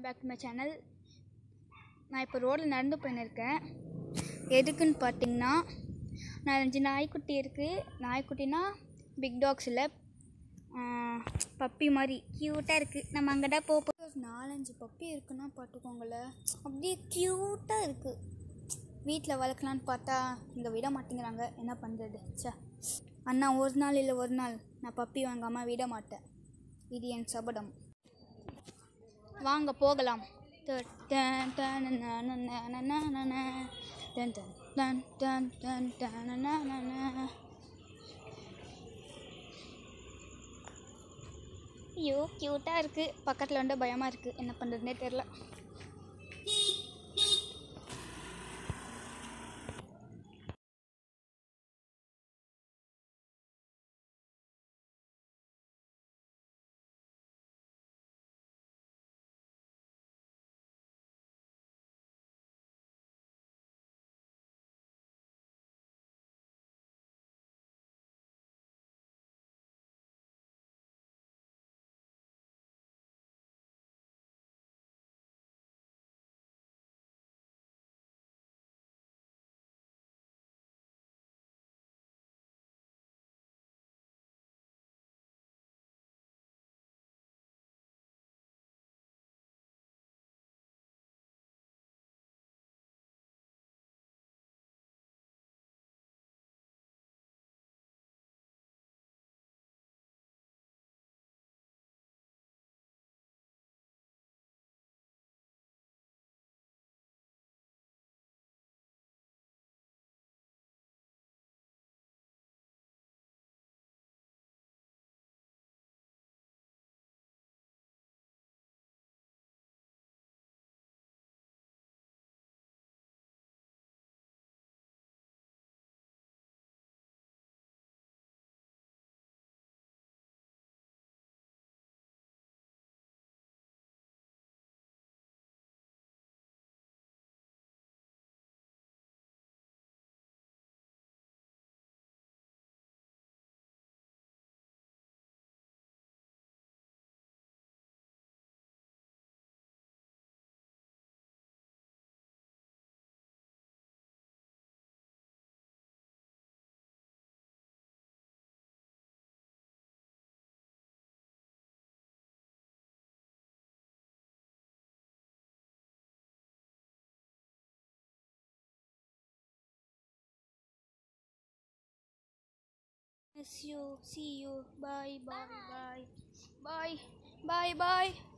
Welcome back to my channel நான் இப்போ ரோட்டில் நடந்து போயின்னு இருக்கேன் எதுக்குன்னு பார்த்தீங்கன்னா நாலஞ்சு நாய்க்குட்டி இருக்குது நாய்க்குட்டினா பிக் டாக்ஸ் இல்லை பப்பி மாதிரி க்யூட்டாக இருக்குது நம்ம அங்கடா போக போ- ஒரு நாலஞ்சு பப்பி இருக்குன்னா பார்த்துக்கோங்களேன் அப்படியே க்யூட்டாக இருக்குது வீட்டில் வளர்க்கலான்னு பார்த்தா இங்கே விட மாட்டேங்கிறாங்க என்ன பண்ணுறது ச்சே அண்ணா ஒரு நாள் இல்லை ஒரு நாள் நான் பப்பி வாங்காமல் விட மாட்டேன் இது என் சபதம் வாங்க போகலாம் த- டன் டன் நன நன நன நன. டன் டன் டன் டன் டன் டன் நன நன. ஐயோ க்யூட்டாக இருக்குது பக்கத்தில் வந்து பயமாக இருக்குது என்ன பண்ணுறதுனே தெரில Miss you. See you. Bye. Bye. Bye. Bye. Bye. Bye.